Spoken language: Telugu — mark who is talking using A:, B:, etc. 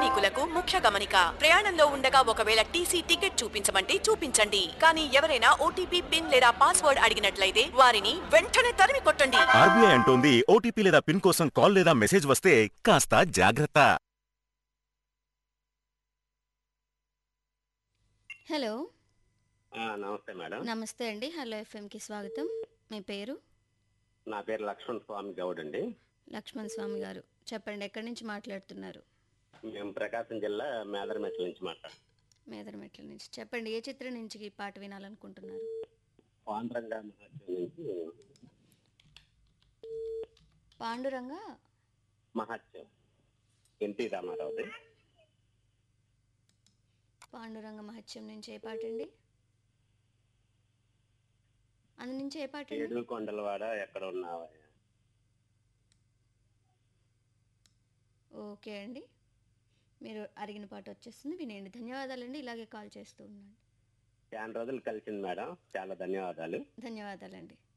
A: ప్రయాణికులకు ముఖ్య గమనిక ప్రయాణంలో ఉండగా ఒకవేళ టీసీ టికెట్ చూపించమంటే చూపించండి కానీ ఎవరైనా ఓటీపీ పిన్ లేదా పాస్వర్డ్ అడిగినట్లయితే వారిని వెంటనే తరిమి కొట్టండి
B: ఆర్బీఐ అంటోంది ఓటీపీ లేదా పిన్ కోసం కాల్ లేదా మెసేజ్ వస్తే కాస్త జాగ్రత్త
C: హలో
D: ఆ, నమస్తే మేడం
C: నమస్తే అండి హలో ఎఫ్ఎంకి స్వాగతం మీ పేరు
D: నా పేరు లక్ష్మణ్ స్వామి గౌడ్ అండి
C: లక్ష్మణ్ స్వామి గారు చెప్పండి ఎక్కడి నుంచి మాట్లాడుతున్నారు
D: మేము ప్రకాశం జిల్లా మేదరమెట్ల నుంచి మాట్లాడు
C: మేదరమెట్ల నుంచి చెప్పండి ఏ చిత్రం నుంచి ఈ పాట వినాలనుకుంటున్నారు
D: పాండ్రంగా మహాత్యం నుంచి
C: పాండురంగ
D: మహాత్యం ఎన్టీ రామారావుది
C: పాండురంగ మహత్యం నుంచి ఏ పాట అండి అందు నుంచి ఏ పాట అండి
D: ఏడు కొండలవాడ ఎక్కడ ఉన్నావా
C: ఓకే అండి మీరు అడిగిన పాట వచ్చేస్తుంది వినేయండి ధన్యవాదాలండి ఇలాగే కాల్ చేస్తూ ఉండండి
D: చాలా రోజులు కలిసింది మేడం చాలా ధన్యవాదాలు
C: ధన్యవాదాలండి